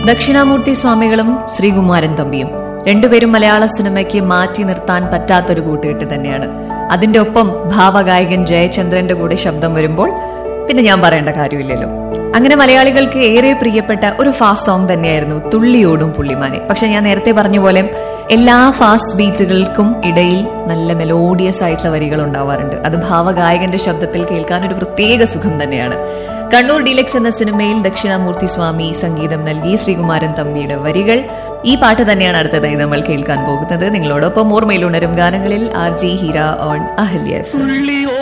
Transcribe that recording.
ദക്ഷിണാമൂർത്തി സ്വാമികളും ശ്രീകുമാരൻ തമ്പിയും രണ്ടുപേരും മലയാള സിനിമയ്ക്ക് മാറ്റി നിർത്താൻ പറ്റാത്തൊരു കൂട്ടുകെട്ട് തന്നെയാണ് അതിന്റെ ഒപ്പം ഭാവഗായകൻ ജയചന്ദ്രന്റെ കൂടെ ശബ്ദം വരുമ്പോൾ പിന്നെ ഞാൻ പറയേണ്ട കാര്യമില്ലല്ലോ അങ്ങനെ മലയാളികൾക്ക് ഏറെ പ്രിയപ്പെട്ട ഒരു ഫാസ്റ്റ് സോങ് തന്നെയായിരുന്നു തുള്ളിയോടും പുള്ളിമാനെ പക്ഷെ ഞാൻ നേരത്തെ പറഞ്ഞ പോലെ എല്ലാ ഫാസ്റ്റ് ബീറ്റുകൾക്കും ഇടയിൽ നല്ല മെലോഡിയസ് ആയിട്ടുള്ള വരികൾ ഉണ്ടാവാറുണ്ട് അത് ഭാവഗായകന്റെ ശബ്ദത്തിൽ കേൾക്കാൻ ഒരു പ്രത്യേക സുഖം തന്നെയാണ് കണ്ണൂർ ഡീലക്സ് എന്ന സിനിമയിൽ ദക്ഷിണാമൂർത്തി സ്വാമി സംഗീതം നൽകി ശ്രീകുമാരൻ തമ്പിയുടെ വരികൾ ഈ പാട്ട് തന്നെയാണ് അടുത്തതായി നമ്മൾ കേൾക്കാൻ പോകുന്നത് നിങ്ങളോടൊപ്പം ഓർമ്മയിലുണരും ഗാനങ്ങളിൽ R G Heera on Ahalya F തുള്ളിയോ